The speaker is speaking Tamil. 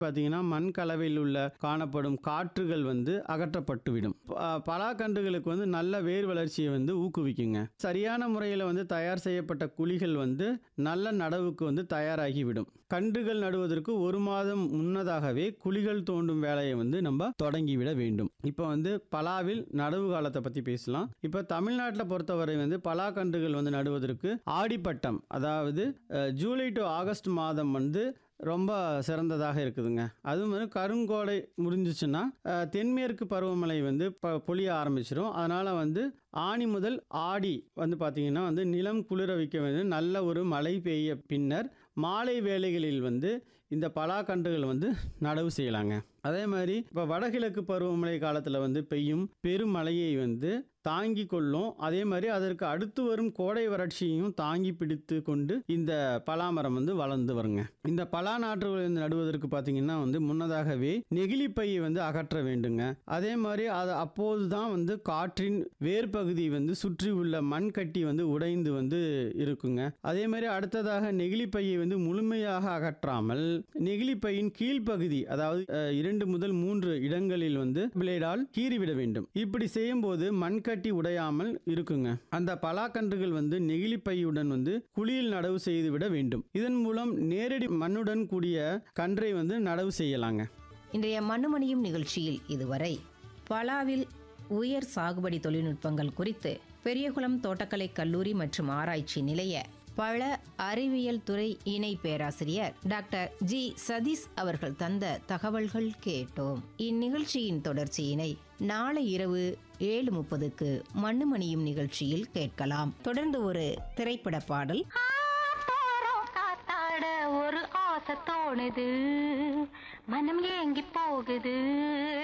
பார்த்தீங்கன்னா மண் கலவையில் உள்ள காணப்படும் காற்றுகள் வந்து அகற்றப்பட்டுவிடும் ப- பலாக்கன்றுகளுக்கு வந்து நல்ல வேர் வளர்ச்சியை வந்து ஊக்குவிக்குங்க சரியான முறையில் வந்து தயார் செய்யப்பட்ட குழிகள் வந்து நல்ல நடவுக்கு வந்து தயாராகிவிடும் கன்றுகள் நடுவதற்கு ஒரு மாதம் முன்னதாகவே குழிகள் தோண்டும் வேலையை வந்து நம்ம தொடங்கிவிட வேண்டும் இப்போ வந்து பலாவில் நடவு காலத்தை பற்றி பேசலாம் இப்போ தமிழ்நாட்டில் பொறுத்தவரை வந்து பலாக்கன்றுகள் வந்து நடுவதற்கு ஆடிப்பட்டம் அதாவது அஹ், ஜூலை டு ஆகஸ்ட் மாதம் வந்து ரொம்ப சிறந்ததாக இருக்குதுங்க அதுவும் வந்து கருங்கோடை முடிஞ்சிச்சுன்னா அஹ், தென்மேற்கு பருவமழை வந்து ப பொழிய ஆரம்பிச்சிடும் அதனால் வந்து ஆனி முதல் ஆடி வந்து பார்த்திங்கன்னா வந்து நிலம் குளிர வைக்க வந்து நல்ல ஒரு மழை பெய்ய பின்னர் மாலை வேளைகளில் வந்து இந்த பலாக்கன்றுகள் வந்து நடவு செய்யலாங்க அதே மாதிரி இப்போ வடகிழக்கு பருவமழை காலத்தில் வந்து பெய்யும் பெருமழையை வந்து தாங்கி கொள்ளும் அதே மாதிரி அதற்கு அடுத்து வரும் கோடை வறட்சியையும் தாங்கி பிடித்து கொண்டு இந்த பலாமரம் வந்து வளர்ந்து வருங்க இந்த பலா நாற்றுகள் வந்து நடுவதற்கு பார்த்தீங்கன்னா வந்து முன்னதாகவே நெகிழிப்பையை வந்து அகற்ற வேண்டுங்க அதே மாதிரி அது அப்போது தான் வந்து காற்றின் வேர்பகுதி வந்து சுற்றி உள்ள மண் கட்டி வந்து உடைந்து வந்து இருக்குங்க அதே மாதிரி அடுத்ததாக நெகிழிப்பையை வந்து முழுமையாக அகற்றாமல் நெகிழிப்பையின் கீழ்ப்பகுதி அதாவது அஹ், இரண்டு முதல் மூன்று இடங்களில் வந்து பிளேடால் கீறிவிட வேண்டும் இப்படி செய்யும்போது மண்கட்டி உடையாமல் இருக்குங்க அந்த பலாக்கன்றுகள் வந்து நெகிழிப்பையுடன் வந்து குழியில் நடவு செய்துவிட வேண்டும் இதன் மூலம் நேரடி மண்ணுடன் கூடிய கன்றை வந்து நடவு செய்யலாங்க இன்றைய மண்ணுமணியும் நிகழ்ச்சியில் இதுவரை பலாவில் உயர் சாகுபடி தொழில்நுட்பங்கள் குறித்து பெரியகுளம் தோட்டக்கலை கல்லூரி மற்றும் ஆராய்ச்சி நிலைய பழ அறிவியல் துறை இணை பேராசிரியர் டாக்டர் ஜி சதீஷ் அவர்கள் தந்த தகவல்கள் கேட்டோம் இந்நிகழ்ச்சியின் தொடர்ச்சியினை நாளை இரவு ஏழு முப்பதுக்கு மண்ணுமணியும் நிகழ்ச்சியில் கேட்கலாம் தொடர்ந்து ஒரு திரைப்பட பாடல் ஆத்தாரம் காத்தாட ஒரு ஆசை தோணுது மனம் ஏங்கி போகுது